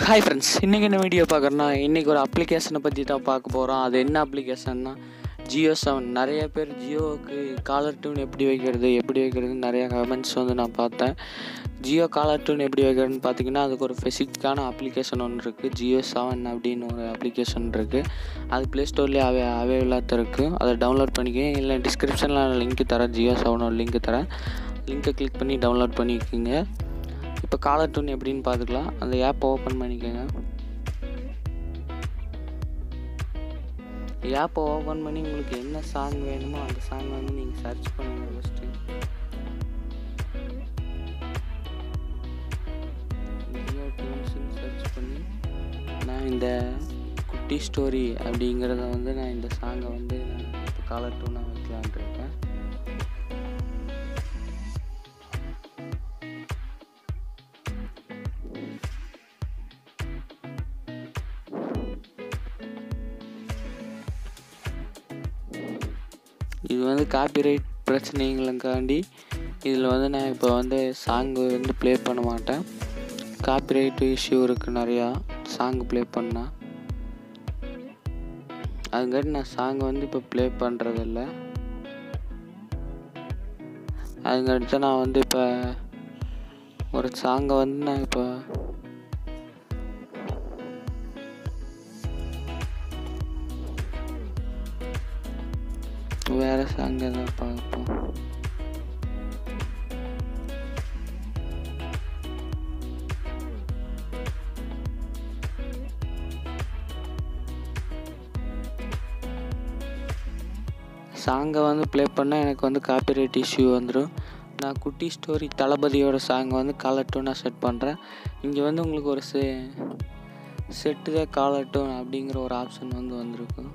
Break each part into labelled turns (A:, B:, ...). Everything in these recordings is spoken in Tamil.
A: ஹாய் ஃப்ரெண்ட்ஸ் இன்றைக்கி என்ன வீடியோ பார்க்குறேன்னா இன்றைக்கி ஒரு அப்ளிகேஷனை பற்றி தான் பார்க்க போகிறோம் அது என்ன அப்ளிகேஷன்னா ஜியோ செவன் நிறைய பேர் ஜியோவுக்கு காலர் டியூன் எப்படி வைக்கிறது எப்படி வைக்கிறதுன்னு நிறைய கமெண்ட்ஸ் வந்து நான் பார்த்தேன் ஜியோ காலர் டியூன் எப்படி வைக்கிறதுன்னு பார்த்தீங்கன்னா அதுக்கு ஒரு ஸ்பெசிஃபிக்கான அப்ளிகேஷன் ஒன்று இருக்குது ஜியோ செவன் அப்படின்னு ஒரு அப்ளிகேஷன் இருக்குது அது ப்ளே ஸ்டோர்லேயே அவே அவைலபிளாக தான் இருக்குது அதை டவுன்லோட் பண்ணிக்க இல்லை டிஸ்கிரிப்ஷனில் லிங்க் தரேன் ஜியோ செவனோட லிங்க் தரேன் லிங்க்கை கிளிக் பண்ணி டவுன்லோட் பண்ணிக்கோங்க இப்போ காலர் டூன் எப்படின்னு பார்த்துக்கலாம் அந்த ஆப்பை ஓப்பன் பண்ணிக்கோங்க ஆப்பை ஓப்பன் பண்ணி உங்களுக்கு என்ன சாங் வேணுமோ அந்த சாங் வந்து நீங்கள் சர்ச் பண்ணுங்கள் ஃபஸ்ட்டு ஜியோ டியூன்ஸ்னு சர்ச் பண்ணி நான் இந்த குட்டி ஸ்டோரி அப்படிங்கிறத வந்து நான் இந்த சாங்கை வந்து நான் இப்போ காலர் டூனாக வைக்கலான்ட்டு இருக்கேன் இது வந்து காப்பிரைட் பிரச்சனைங்களுக்காண்டி இதில் வந்து நான் இப்போ வந்து சாங்கு வந்து ப்ளே பண்ண மாட்டேன் காப்பிரைட் இஷ்யூ இருக்குது நிறையா சாங் ப்ளே பண்ணால் அதுங்காட்டி நான் சாங் வந்து இப்போ ப்ளே பண்ணுறதில்ல அதுங்காட்டி தான் நான் வந்து இப்போ ஒரு சாங்கை வந்து நான் இப்போ வேறு சாங் எதாவது பார்ப்போம் சாங்கை வந்து ப்ளே பண்ணால் எனக்கு வந்து காப்பிரைட் இஷ்யூ வந்துடும் நான் குட்டி ஸ்டோரி தளபதியோட சாங்கை வந்து காலர் டூனாக செட் பண்ணுறேன் இங்கே வந்து உங்களுக்கு ஒரு செ செட்டு த காலர் டூன் அப்படிங்கிற ஒரு ஆப்ஷன் வந்து வந்திருக்கும்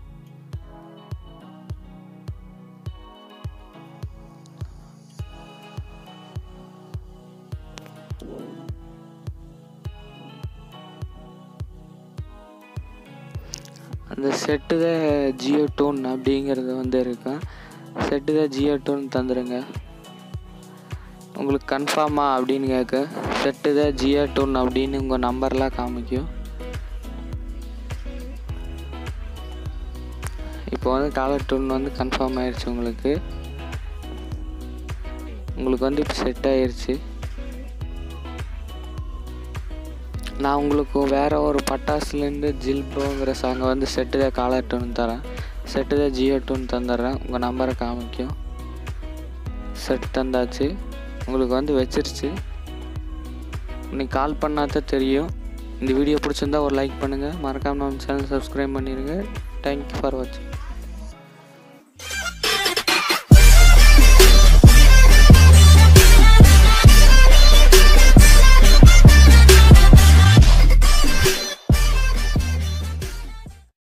A: அந்த செட்டு த ஜியோ டூன் அப்படிங்கிறது வந்து இருக்கும் செட்டு த ஜியோ டூன் தந்துடுங்க உங்களுக்கு கன்ஃபார்மா அப்படின்னு கேட்க செட்டு த ஜியோ டூன் அப்படின்னு உங்கள் நம்பர்லாம் காமிக்கும் இப்போ வந்து காலர் டூன் வந்து கன்ஃபார்ம் ஆயிடுச்சு உங்களுக்கு உங்களுக்கு வந்து இப்போ செட் ஆயிடுச்சு நான் உங்களுக்கு வேறு ஒரு பட்டாசுலேருந்து ஜில் ப்ரோங்கிற சாங்கை வந்து செட்டு தான் காலர் டூன் தரேன் செட்டு தான் ஜியோ டூன் தந்துடுறேன் உங்கள் நம்பரை காமிக்கும் செட் தந்தாச்சு உங்களுக்கு வந்து வச்சிருச்சு இன்னைக்கு கால் பண்ணால் தான் தெரியும் இந்த வீடியோ பிடிச்சிருந்தா ஒரு லைக் பண்ணுங்கள் மறக்காமல் நம்ம சேனல் சப்ஸ்கிரைப் பண்ணிடுங்க தேங்க்யூ ஃபார் வாட்சிங்